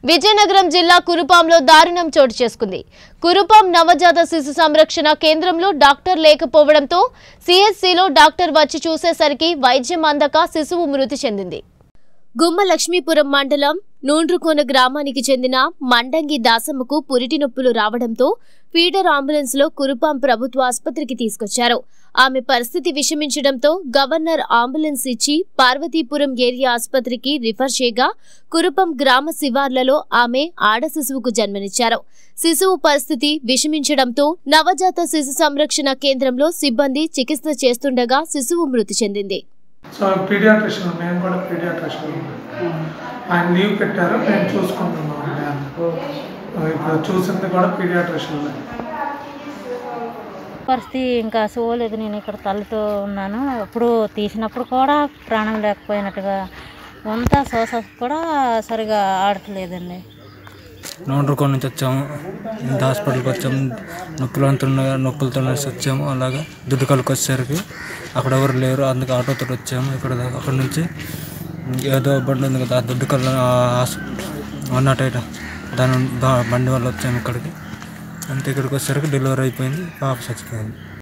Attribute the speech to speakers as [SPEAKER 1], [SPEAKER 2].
[SPEAKER 1] విజయనగరం జిల్లా కురుపాంలో దారుణం చోటు చేసుకుంది కురుపాం నవజాత శిశు సంరక్షణ కేంద్రంలో డాక్టర్ లేకపోవడంతో సిఎస్సిలో డాక్టర్ వచ్చి చూసేసరికి వైద్యం అందక శిశువు మృతి చెందింది గుమ్మ లక్ష్మీపురం మండలం నూండ్రుకోన గ్రామానికి చెందిన మండంగి దాసమ్మకు పురిటి నొప్పులు రావడంతో ఫీడర్ అంబులెన్స్ లో కురుపాం ప్రభుత్వ ఆసుపత్రికి తీసుకొచ్చారు ఆమె పరిస్థితి విషమించడంతో గవర్నర్ అంబులెన్స్ ఇచ్చి పార్వతీపురం ఏరియా ఆసుపత్రికి రిఫర్ చేయగా కురుపం గ్రామ శివార్లలో ఆమె ఆడ శిశువుకు జన్మనిచ్చారు శిశువు పరిస్థితి విషమించడంతో నవజాత శిశు సంరక్షణ కేంద్రంలో సిబ్బంది చికిత్స చేస్తుండగా శిశువు మృతి చెందింది
[SPEAKER 2] సో పీడియాట్రిషియన్ మేము కూడా పీడియాట్రిషియన్ ఆయన లీవ్ పెట్టారు మేము చూసుకుంటున్నాం అండి ఆయన. ఇప్పుడు చూసింది కూడా పీడియాట్రిషియన్
[SPEAKER 3] పరిస్థితి ఇంకా సోలేదు నేను ఇక్కడ తల్లితో ఉన్నాను అప్పుడు తీసినప్పుడు కూడా ప్రాణం లేకపోయినట్టుగా వంత శ్వాస కూడా సరిగా ఆడట్లేదండి
[SPEAKER 4] నోండ్రుకోన నుంచి వచ్చాము ఇంత హాస్పిటల్కి వచ్చాము నొప్పులు అంటున్నా నొప్పులతో వచ్చాము అలాగా దుడ్డుకల్కి వచ్చేసరికి అక్కడ ఎవరు లేరు అందుకే ఆటోతో వచ్చాము ఇక్కడ దాకా అక్కడ నుంచి ఏదో బండి ఉంది కదా ఆ దుడ్డుకల్ వన్ నాట్ ఎయిట్ దాని బ- బండి వల్ల వచ్చాము ఇక్కడికి అంతే ఇక్కడికి వచ్చేసరికి డెలివరీ అయిపోయింది పాప చచ్చిపోయింది